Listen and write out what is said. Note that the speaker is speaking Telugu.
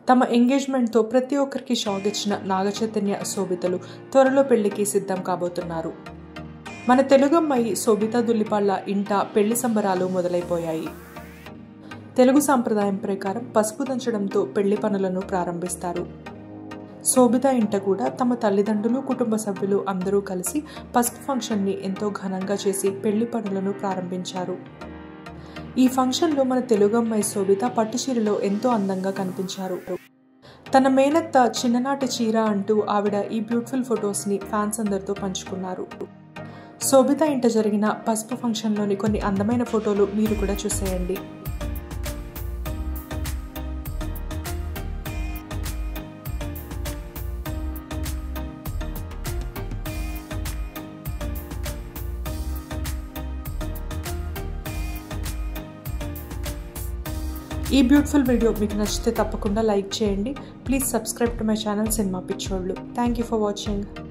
తమ ఎంగేజ్మెంట్తో ప్రతి ఒక్కరికి షాక్ ఇచ్చిన నాగచైతన్య శోభితలు త్వరలో పెళ్లికి సిద్ధం కాబోతున్నారు మన తెలుగమ్మాయి శోభిత దుల్లిపాళ్ల ఇంట పెళ్లి సంబరాలు మొదలైపోయాయి తెలుగు సాంప్రదాయం ప్రకారం పసుపు దంచడంతో పెళ్లి పనులను ప్రారంభిస్తారు శోభిత ఇంట కూడా తమ తల్లిదండ్రులు కుటుంబ సభ్యులు అందరూ కలిసి పసుపు ఫంక్షన్ని ఎంతో ఘనంగా చేసి పెళ్లి పనులను ప్రారంభించారు ఈ ఫంక్షన్లో మన తెలుగు అమ్మాయి శోభిత పట్టు చీరలో ఎంతో అందంగా కనిపించారు తన మేనత్త చిన్ననాటి చీర అంటూ ఆవిడ ఈ బ్యూటిఫుల్ ఫొటోస్ని ఫ్యాన్స్ అందరితో పంచుకున్నారు శోభిత ఇంట జరిగిన పసుపు ఫంక్షన్లోని కొన్ని అందమైన ఫోటోలు మీరు కూడా చూసేయండి ఈ బ్యూటిఫుల్ వీడియో మీకు నచ్చితే తప్పకుండా లైక్ చేయండి please subscribe to my channel cinema పిచ్చోళ్ళు థ్యాంక్ యూ ఫర్ వాచింగ్